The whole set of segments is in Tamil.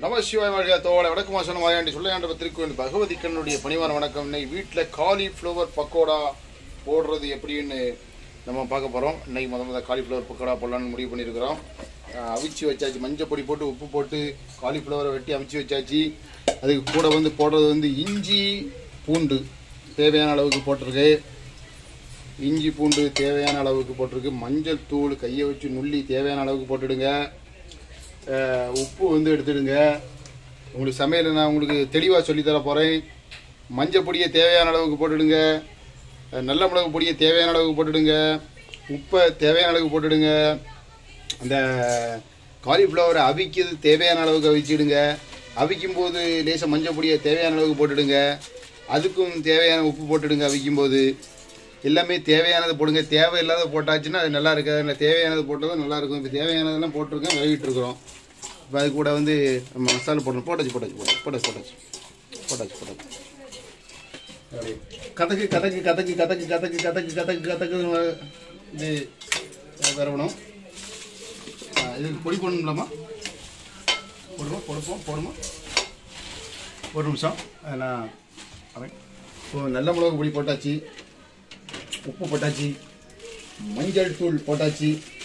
நம சிவாய் வாழ்க தோழ வடக்கு மாசம் வாயாண்டி சொல்லையாண்ட திருக்கோயில் பகவதி கண்ணுடைய பணிவான வணக்கம் இன்னைக்கு வீட்டில் காலிஃப்ளவர் பக்கோடா போடுறது எப்படின்னு நம்ம பார்க்க போகிறோம் இன்னைக்கு முத முத காலிஃப்ளவர் பக்கோடா போடலான்னு முடிவு பண்ணியிருக்கிறோம் அஹ் அவிச்சு வச்சாச்சு மஞ்சள் பொடி போட்டு உப்பு போட்டு காலிஃப்ளவரை வெட்டி அவிச்சு வச்சாச்சு அதுக்கு கூட வந்து போடுறது வந்து இஞ்சி பூண்டு தேவையான அளவுக்கு போட்டிருக்கு இஞ்சி பூண்டு தேவையான அளவுக்கு போட்டிருக்கு மஞ்சள் தூள் கையை வச்சு நுள்ளி தேவையான அளவுக்கு போட்டுடுங்க அஹ் உப்பு வந்து எடுத்துடுங்க உங்களுக்கு சமையல் நான் உங்களுக்கு தெளிவாக சொல்லித்தர போகிறேன் மஞ்சள் பொடியை தேவையான அளவுக்கு போட்டுடுங்க அஹ் நல்ல மிளகு பொடியை தேவையான அளவுக்கு போட்டுடுங்க உப்பை தேவையான அளவுக்கு போட்டுடுங்க அந்த காலிஃப்ளவரை அவிக்கிறது தேவையான அளவுக்கு அவிச்சிடுங்க அவிக்கும் போது லேசாக மஞ்சள் பொடியை தேவையான அளவுக்கு போட்டுடுங்க அதுக்கும் தேவையான உப்பு போட்டுடுங்க அவிக்கும் போது எல்லாமே தேவையானது போடுங்க தேவையில்லாத போட்டாச்சுன்னா அது நல்லா இருக்காது இல்லை தேவையானது போட்டதும் நல்லா இருக்கும் இப்போ தேவையானதெல்லாம் போட்டிருக்கோம் விளைவிட்டு இருக்கிறோம் இப்போ அது கூட வந்து நம்ம மசாலா போடணும் போட்டாச்சு போட்டாச்சு போட்டாச்சு போட்டாச்சு போட்டாச்சு போட்டாச்சு போட்டாச்சு அப்படி கதக்கு கதக்கு கதக்கு கதக்கு கதக்கு கதக்கு கதக்கு கதக்கு இது வரணும் இதுக்கு பொடி போடணும்லாமா போடுமா கொடுப்போம் போடுமா ஒரு நிமிஷம் நான் வரேன் இப்போ நல்ல மிளகு பொடி போட்டாச்சு உப்பு போட்டாச்சு மஞ்சள் தூள் போட்டாச்சு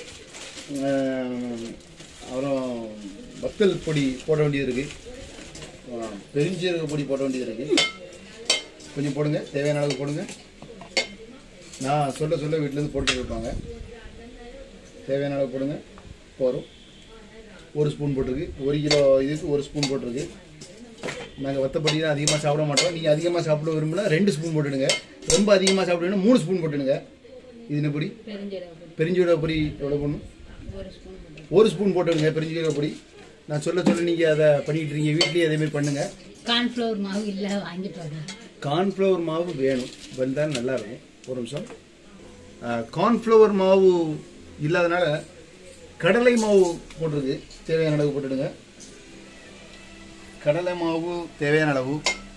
அஹ் அப்புறம் வத்தல் பொடி போட வேண்டியது இருக்குது பெருஞ்சீரக பொடி போட வேண்டியது இருக்குது கொஞ்சம் போடுங்க தேவையான அளவுக்கு போடுங்க நான் சொல்ல சொல்ல வீட்டிலேருந்து போட்டு இருப்பாங்க தேவையான அளவு போடுங்க போகிறோம் ஒரு ஸ்பூன் போட்டிருக்கு ஒரு கிலோ இதுக்கு ஒரு ஸ்பூன் போட்டிருக்கு நாங்கள் வத்தப்படி தான் அதிகமாக சாப்பிட மாட்டோம் நீங்கள் அதிகமாக சாப்பிட விரும்பினா ரெண்டு ஸ்பூன் போட்டுடுங்க ரொம்ப அதிகமாக சாப்பிடுங்கன்னா மூணு ஸ்பூன் போட்டுடுங்க இது என்ன பொடி பெருஞ்சீரக பொடி பெருஞ்சீரக பொடி எவ்வளோ போடணும் ஒரு ஸ்பூன் போட்டு ஒரு ஸ்பூன் போட்டுடுங்க பெருஞ்சீரக பொடி நான் சொல்ல சொல்ல நீங்கள் அதை பண்ணிட்டு இருக்கீங்க வீட்லேயே அதேமாதிரி பண்ணுங்கள் கார்ன்ஃப்ளவர் மாவு இல்லை வாங்கிட்டு வாங்க கார்ன்ஃப்ளவர் மாவு வேணும் வந்தால் நல்லா இருக்கும் ஒரு நிமிஷம் கார்ன்ஃப்ளவர் மாவு இல்லாதனால கடலை மாவு போட்டிருக்கு தேவையான அளவு போட்டுடுங்க கடலை மாவு தேவையான அளவு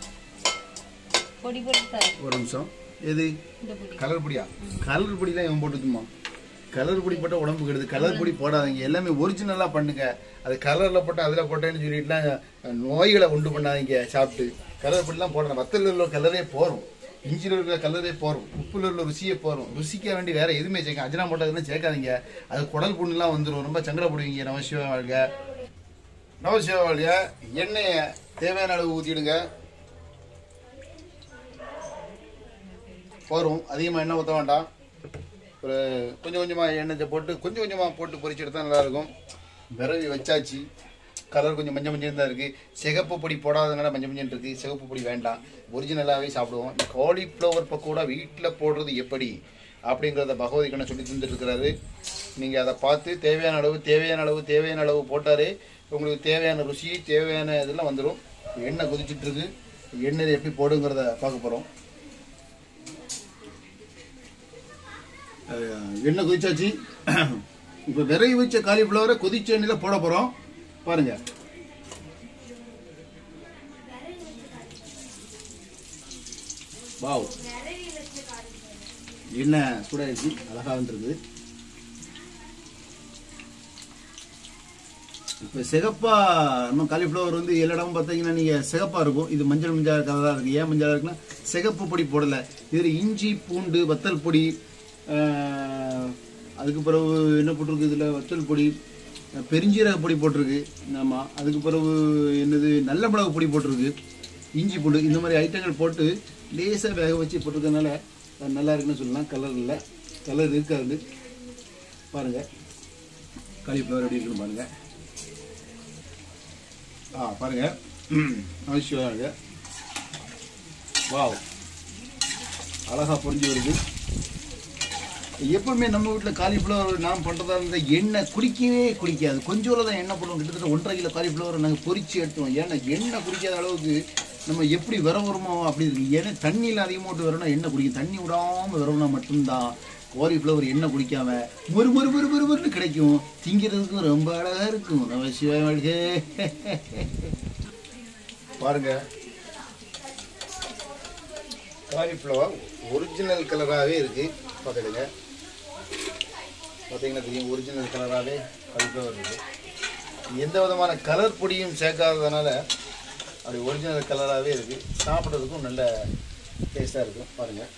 பொடி பொடி தரேன் ஒரு நிமிஷம் எது இந்த பொடி கலர் பொடியா கலர் பொடி தான் இவன் போட்டுக்குமா கலர் பொடி போட்டால் உடம்பு கெடுது கலர் பொடி போடாதீங்க எல்லாமே ஒரிஜினலாக பண்ணுங்க அது கலரில் போட்டு அதில் போட்டேன்னு சொல்லிட்டுலாம் நோய்களை உண்டு பண்ணாதீங்க சாப்பிட்டு கலர் பொடிலாம் போடணும் வத்தலில் உள்ள கலரே போகிறோம் இஞ்சியில் இருக்கிற கலரே போகிறோம் உப்புல உள்ள ருசியே போகிறோம் ருசிக்க வேண்டி வேற எதுவுமே சேர்க்க அஜினா போட்டதுன்னு சேர்க்காதீங்க அது குடல் புண்ணுலாம் வந்துடும் ரொம்ப சங்கடப்படுவீங்க நமசிவ வாழ்க நமசிவ வாழ்க எண்ணெயை தேவையான அளவு ஊற்றிடுங்க போரும் அதிகமாக எண்ணெய் ஊற்ற வேண்டாம் ஒரு கொஞ்சம் கொஞ்சமாக எண்ணெய் போட்டு கொஞ்சம் கொஞ்சமாக போட்டு பொரிச்சு எடுத்தால் நல்லாயிருக்கும் விரவி வச்சாச்சு கலர் கொஞ்சம் மஞ்சள் மஞ்சள் தான் இருக்குது சிகப்பு பொடி போடாதனால மஞ்சள் மஞ்சள் இருக்குது சிகப்பு பொடி வேண்டாம் ஒரிஜினலாகவே சாப்பிடுவோம் காலிஃப்ளவர் பக்கோடா வீட்டில் போடுறது எப்படி அப்படிங்கிறத பகவதி கண்ணை சொல்லி தந்துட்டுருக்கிறாரு நீங்கள் அதை பார்த்து தேவையான அளவு தேவையான அளவு தேவையான அளவு போட்டாரே உங்களுக்கு தேவையான ருசி தேவையான இதெல்லாம் வந்துடும் எண்ணெய் கொதிச்சுட்ருக்கு எண்ணெய் எப்படி போடுங்கிறத பார்க்க போகிறோம் அஹ் எண்ணெய் கொதிச்சாச்சு இப்போ விரைவி வச்ச காலிஃப்ளவரை கொதிச்ச எண்ணெயில் போட போகிறோம் பாருங்க வாவ் எண்ணெய் சூடாயிருச்சு அழகாக வந்துருக்குது இப்போ சிகப்பா நம்ம காலிஃப்ளவர் வந்து எல்லா இடமும் பார்த்தீங்கன்னா நீங்கள் சிகப்பாக இருக்கும் இது மஞ்சள் மஞ்சள் கலராக இருக்குது ஏன் மஞ்சள் இருக்குன்னா சிகப்பு பொடி போடலை இதில் இஞ்சி பூண்டு வத்தல் பொடி ஆஹ், அதுக்கு பிறகு என்ன போட்டிருக்கு இதில் வத்தல் பொடி அஹ், பெருஞ்சீரக பொடி போட்டிருக்கு ஆமாம் அதுக்கு பிறகு என்னது நல்ல மிளகு பொடி போட்டிருக்கு இஞ்சி பூண்டு இந்த மாதிரி ஐட்டங்கள் போட்டு லேசாக வேக வச்சு போட்டிருக்கனால அது நல்லா இருக்குன்னு சொல்லலாம் கலர் இல்லை கலர் இருக்காது பாருங்கள் காலிஃப்ளவர் எப்படி இருக்குன்னு பாருங்கள் ஆ பாருங்க அவசியம் இருக்கு வாவ் அழகா பொரிஞ்சு வருது எப்பவுமே நம்ம வீட்டில் காலிஃப்ளவர் நாம் பண்ணுறதா இருந்தால் எண்ணெய் குடிக்கவே குடிக்காது கொஞ்சோல தான் எண்ணெய் போடுவோம் கிட்டத்தட்ட ஒன்றரை கிலோ காலிஃப்ளவர் நாங்கள் பொரிச்சு எடுத்துவோம் ஏன்னா எண்ணெய் குடிக்காத அளவுக்கு நம்ம எப்படி விர வருமோ அப்படி இருக்கு ஏன்னா தண்ணியில் அதிகமாக விட்டு வரணும் எண்ணெய் குடிக்கும் தண்ணி விடாமல் வரணும்னா மட்டும்தான் காலிஃப்ளவர் எண்ணெய் குடிக்காம மொறு மொறு மொறு மொறு மொறுன்னு கிடைக்கும் திங்கிறதுக்கும் ரொம்ப அழகா இருக்கும் நம்ம சிவாய்க்கு பாருங்க காலிஃப்ளவர் ஒரிஜினல் கலராகவே இருக்கு பார்த்துடுங்க பார்த்தீங்கன்னா தெரியும் ஒரிஜினல் கலராகவே காலிஃப்ளவர் இருக்கு எந்த விதமான கலர் பொடியும் சேர்க்காததுனால அப்படி ஒரிஜினல் கலராகவே இருக்குது சாப்பிட்றதுக்கும் நல்ல டேஸ்ட்டாக இருக்கும் பாருங்கள்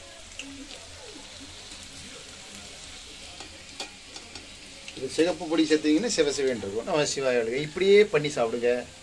இது சிகப்பு பொடி சேர்த்தீங்கன்னா சிவசிவேன் இருக்கும் நம்ம சிவாயோட இப்படியே பண்ணி சாப்பிடுங்க